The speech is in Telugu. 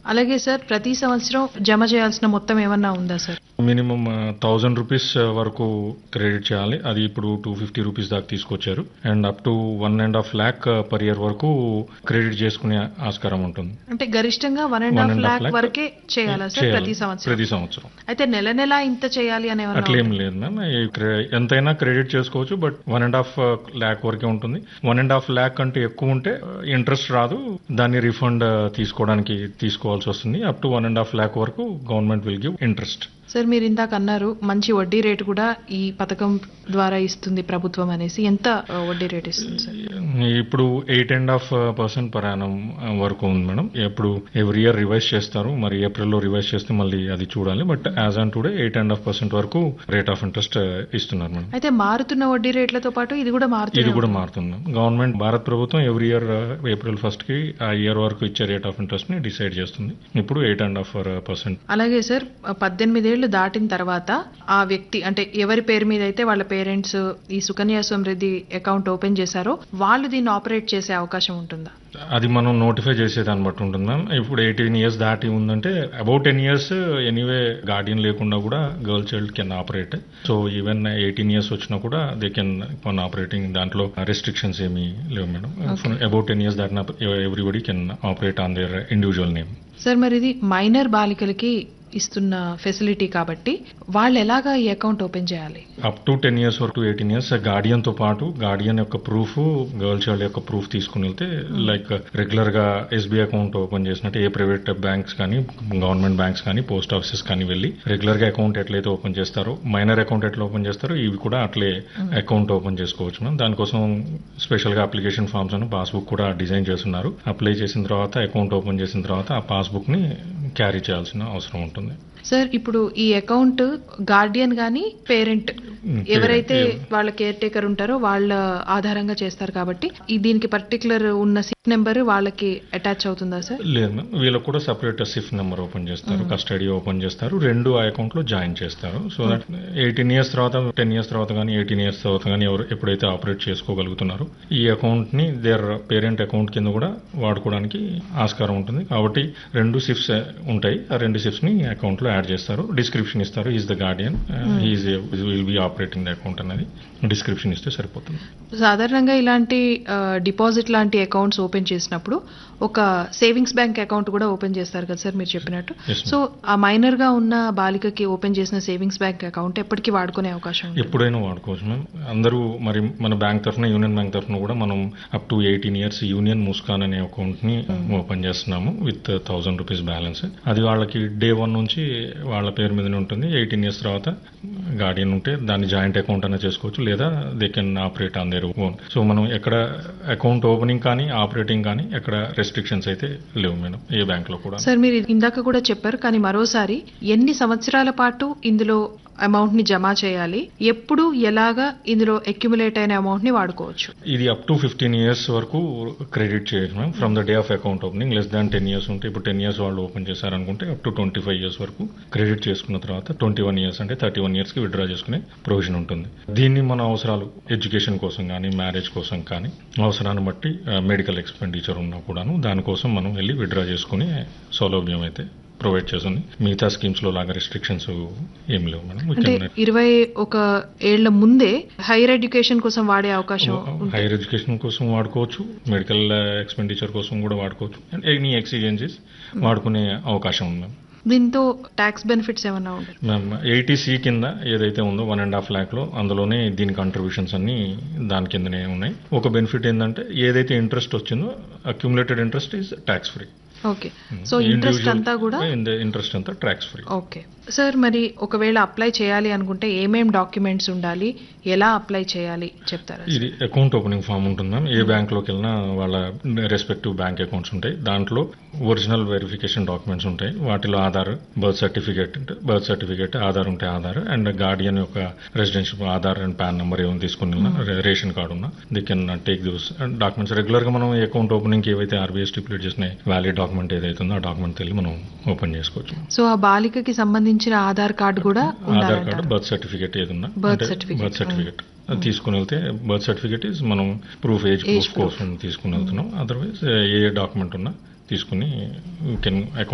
అలాగే సార్ ప్రతి సంవత్సరం జమ చేయాల్సిన మొత్తం ఏమన్నా ఉందా సార్ మినిమం థౌజండ్ రూపీస్ వరకు క్రెడిట్ చేయాలి అది ఇప్పుడు టూ ఫిఫ్టీ రూపీస్ దాకా తీసుకొచ్చారు and up to one and half lakh per year వరకు క్రెడిట్ చేసుకునే ఆస్కారం ఉంటుంది అంటే గరిష్టంగా one and One half and half lakh lakh వరకే చేయాలా సార్ చేయాలి. ప్రతి సంవత్సరం ప్రతి సంవత్సరం అయితే నెల నెల ఇంత చేయాలి అని ఏమన్నా అట్లేం ఉందా? లేదు మ్యామ్ ఈ క్రె- ఎంతైనా క్రెడిట్ చేసుకోవచ్చు but one and half lakh వరకే ఉంటుంది వన్ అండ్ హాఫ్ ల్యాక్ కంటే ఎక్కువ ఉంటే ఇంట్రెస్ట్ రాదు దాన్ని రిఫండ్ తీసుకోవడానికి తీసుకోవాల్సి వస్తుంది up to one and half lakh వరకు government will give interest sir మీరు ఇందాక అన్నారు మంచి వడ్డీ రేటు కూడా ఈ పథకం ద్వారా ఇస్తుంది ప్రభుత్వం అనేసి ఎంత ఆ, వడ్డీ రేట్ ఇస్తుంది సార్ ఇప్పుడు eight and half percent per annum వరకు ఉంది మేడం ఎప్పుడు ఎవ్రీ ఇయర్ రివైజ్ చేస్తారు మరి ఏప్రిల్లో రివైజ్ చేస్తే మళ్ళీ అది చూడాలి but as on today eight and half percent వరకు రేట్ ఆఫ్ ఇంట్రెస్ట్ ఇస్తున్నారు మేడం అయితే మారుతున్న వడ్డీ రేట్లతో పాటు ఇది కూడా ఇది మారుతుంది కూడా మారుతుంది గవర్నమెంట్ భారత్ ప్రభుత్వం ఎవ్రీ ఇయర్ ఏప్రిల్ ఫస్ట్ కి ఆ ఇయర్ వరకు ఇచ్చే రేట్ ఆఫ్ ఇంట్రెస్ట్ ని డిసైడ్ చేస్తుంది ఇప్పుడు ఎయిట్ అండ్ హాఫ్ పర్సెంట్ అలాగే సార్ పద్దెనిమిదేళ్లు దాటిన తర్వాత ఆ వ్యక్తి అంటే ఎవరి పేరు మీద అయితే వాళ్ళ పేరెంట్స్ ఈ సుకన్య సమృద్ధి అకౌంట్ ఓపెన్ చేశారో వాళ్ళు దీన్ని ఆపరేట్ చేసే అవకాశం ఉంటుందా అది మనం నోటిఫై చేసేదాన్ని బట్టి ఉంటుంది మ్యామ్ ఇప్పుడు ఎయిటీన్ ఇయర్స్ దాటి ఉందంటే about ten years anyway guardian లేకుండా కూడా girl child can operate so even eighteen years వచ్చినా కూడా దే కెన్ వన్ ఆపరేటింగ్ దాంట్లో రెస్ట్రిక్షన్స్ ఏమీ లేవు మేడం అబౌట్ టెన్ ఇయర్స్ దాటిన everybody can operate on their individual name sir మరి ఇది మైనర్ బాలికలకి ఇస్తున్న ఫెసిలిటీ కాబట్టి వాళ్ళు ఎలాగా ఈ అకౌంట్ ఓపెన్ చేయాలి అప్ టు టెన్ ఇయర్స్ వరకు ఎయిటీన్ ఇయర్స్ గార్డియన్ తో పాటు గార్డియన్ యొక్క ప్రూఫ్ గర్ల్ చైల్డ్ యొక్క ప్రూఫ్ తీసుకుని వెళ్తే లైక్ రెగ్యులర్ గా ఎస్బీఐ అకౌంట్ ఓపెన్ చేసినట్టు ఏ ప్రైవేట్ బ్యాంక్స్ కానీ గవర్నమెంట్ బ్యాంక్స్ కానీ పోస్ట్ ఆఫీసెస్ కానీ వెళ్ళి రెగ్యులర్ గా అకౌంట్ ఎట్లయితే ఓపెన్ చేస్తారో మైనర్ అకౌంట్ ఎట్లా ఓపెన్ చేస్తారో ఇవి కూడా అట్లే అకౌంట్ ఓపెన్ చేసుకోవచ్చు మనం దానికోసం స్పెషల్ గా అప్లికేషన్ ఫామ్స్ అని పాస్బుక్ కూడా డిజైన్ చేస్తున్నారు అప్లై చేసిన తర్వాత అకౌంట్ ఓపెన్ చేసిన తర్వాత ఆ పాస్బుక్ ని క్యారీ చేయాల్సిన అవసరం ఉంటుంది సార్ ఇప్పుడు ఈ అకౌంట్ గార్డియన్ గాని పేరెంట్ Hmm, ఎవరైతే parent, వాళ్ళ కేర్ టేకర్ ఉంటారో వాళ్ళ ఆధారంగా చేస్తారు కాబట్టి ఈ దీనికి పర్టికులర్ ఉన్న సిక్ నెంబర్ వాళ్ళకి అటాచ్ అవుతుందా సార్ లేదు మ్యామ్ వీళ్ళకి కూడా సపరేట్ సిఫ్ నెంబర్ ఓపెన్ చేస్తారు కస్టడీ ఓపెన్ చేస్తారు రెండు ఆ అకౌంట్ లో జాయిన్ చేస్తారు సో దట్ ఎయిటీన్ ఇయర్స్ తర్వాత టెన్ ఇయర్స్ తర్వాత కానీ ఎయిటీన్ ఇయర్స్ తర్వాత కానీ ఎవరు ఎప్పుడైతే ఆపరేట్ చేసుకోగలుగుతున్నారో ఈ అకౌంట్ ని దేర్ పేరెంట్ అకౌంట్ కింద కూడా వాడుకోవడానికి ఆస్కారం ఉంటుంది కాబట్టి రెండు సిఫ్స్ ఉంటాయి ఆ రెండు సిఫ్స్ ని అకౌంట్ లో యాడ్ చేస్తారు డిస్క్రిప్షన్ ఇస్తారు is the guardian is will be operating the account అనేది డిస్క్రిప్షన్ ఇస్తే సరిపోతుంది సాధారణంగా ఇలాంటి డిపాజిట్ లాంటి అకౌంట్స్ ఓపెన్ చేసినప్పుడు ఒక సేవింగ్స్ బ్యాంక్ అకౌంట్ కూడా ఓపెన్ చేస్తారు కదా సార్ మీరు చెప్పినట్టు Yes, ma'am. సో ఆ మైనర్ గా ఉన్న బాలికకి ఓపెన్ చేసిన సేవింగ్స్ బ్యాంక్ అకౌంట్ ఎప్పటికీ వాడుకునే అవకాశం ఉంది ఎప్పుడైనా వాడుకోవచ్చు మ్యామ్ అందరూ మరి మన బ్యాంక్ తరఫున యూనియన్ బ్యాంక్ తరఫున కూడా మనం up to eighteen years union Muskaan అనే అకౌంట్ ని ఓపెన్ చేస్తున్నాము విత్ థౌసండ్ రూపీస్ బ్యాలెన్స్ అది వాళ్ళకి డే వన్ నుంచి వాళ్ళ పేరు మీదనే ఉంటుంది ఎయిటీన్ ఇయర్స్ తర్వాత గార్డియన్ ఉంటే దాన్ని జాయింట్ అకౌంట్ అనే చేసుకోవచ్చు లేదా they can operate on their own so మనం ఎక్కడ అకౌంట్ ఓపెనింగ్ కానీ ఆపరేటింగ్ కానీ ఎక్కడ రెస్ట్రిక్షన్స్ అయితే లేవు మేడం ఏ బ్యాంక్ లో కూడా సార్ మీరు ఇందాక కూడా చెప్పారు కానీ మరోసారి ఎన్ని సంవత్సరాల పాటు ఇందులో అమౌంట్ ని జమ చేయాలి ఎప్పుడు ఎలాగా ఇందులో అక్యుములేట్ అయిన అమౌంట్ ని వాడుకోవచ్చు ఇది అప్ టు ఫిఫ్టీన్ ఇయర్స్ వరకు క్రెడిట్ చేయొచ్చు ma'am from the day of account opening less than ten years ఉంటే ఇప్పుడు టెన్ ఇయర్స్ వాళ్ళు ఓపెన్ చేశారనుకుంటే up to twenty five years వరకు క్రెడిట్ చేసుకున్న తర్వాత ట్వంటీ వన్ ఇయర్స్ అంటే థర్టీ వన్ ఇయర్స్కి విత్డ్రా చేసుకునే ప్రొవిజన్ ఉంటుంది దీన్ని మన అవసరాలు ఎడ్యుకేషన్ కోసం కానీ మ్యారేజ్ కోసం కానీ అవసరాన్ని బట్టి మెడికల్ ఎక్స్పెండిచర్ ఉన్నా కూడాను దానికోసం మనం వెళ్ళి విత్డ్రా చేసుకునే సౌలభ్యం అయితే ప్రొవైడ్ చేస్తుంది మిగతా స్కీమ్స్ లో లాగా రెస్ట్రిక్షన్స్ ఏం లేవు మేడం We అంటే can- ఇరవై ఒక ఏళ్ల ముందే హైయర్ ఎడ్యుకేషన్ కోసం వాడే అవకాశం ఉంది. హైయర్ ఎడ్యుకేషన్ కోసం వాడుకోవచ్చు మెడికల్ ఎక్స్పెండిచర్ కోసం కూడా వాడుకోవచ్చు అండ్ ఎనీ ఎక్సిజెన్సీస్ వాడుకునే అవకాశం ఉంది మ్యామ్ దీంతో ట్యాక్స్ బెనిఫిట్స్ ఏమన్నా ఉండదు మ్యామ్ ఎయిటీసీ కింద ఏదైతే ఉందో వన్ అండ్ హాఫ్ ల్యాక్లో అందులోనే దీని కంట్రిబ్యూషన్స్ అన్ని దాని కిందనే ఉన్నాయి ఒక బెనిఫిట్ ఏంటంటే ఏదైతే ఇంట్రెస్ట్ వచ్చిందో accumulated interest is tax free okay so interest అంతా కూడా ఇంట్రెస్ట్ అంతా ట్యాక్స్ ఫ్రీ ఓకే సార్ మరి ఒకవేళ అప్లై చేయాలి అనుకుంటే ఏమేం డాక్యుమెంట్స్ ఉండాలి ఎలా అప్లై చేయాలి చెప్తారా ఇది అకౌంట్ ఓపెనింగ్ ఫామ్ ఉంటుంది మ్యామ్ ఏ బ్యాంక్లోకి వెళ్ళినా వాళ్ళ రెస్పెక్టివ్ బ్యాంక్ అకౌంట్స్ ఉంటాయి దాంట్లో ఒరిజినల్ వెరిఫికేషన్ డాక్యుమెంట్స్ ఉంటాయి వాటిలో Aadhaar birth certificate birth certificate Aadhaar ఉంటే ఆధార్ అండ్ గార్డియన్ యొక్క residential Aadhaar and PAN number ఏమైనా తీసుకుని ఉన్నా, రే- రేషన్ కార్డు ఉన్నా the can take this documents regular గా మనం అకౌంట్ ఓపెనింగ్ ఏవైతే ఆర్బీఐ స్టిపులేట్ చేసిన వ్యాలిడ్ డాక్యుమెంట్ ఏదైతే ఉందో ఆ డాక్యుమెంట్ వెళ్ళి మనం ఓపెన్ చేసుకోవచ్చు సో ఆ బాలికకి సంబంధించిన ఆధార్ కార్డు కూడా ఆధార్ ఉండాలంటారు కార్డు బర్త్ సర్టిఫికేట్ ఏది ఉన్నా Birth certificate. బర్త్ సర్టిఫికేట్ అది తీసుకుని వెళ్తే బర్త్ సర్టిఫికేట్ ఇస్ మనం ప్రూఫ్ ఏజ్ Age ప్రూఫ్ కోసం తీసుకుని వెళ్తున్నాం అదర్వైజ్ ఏ డాక్యుమెంట్ ఉన్నా తీసుకుని కెన్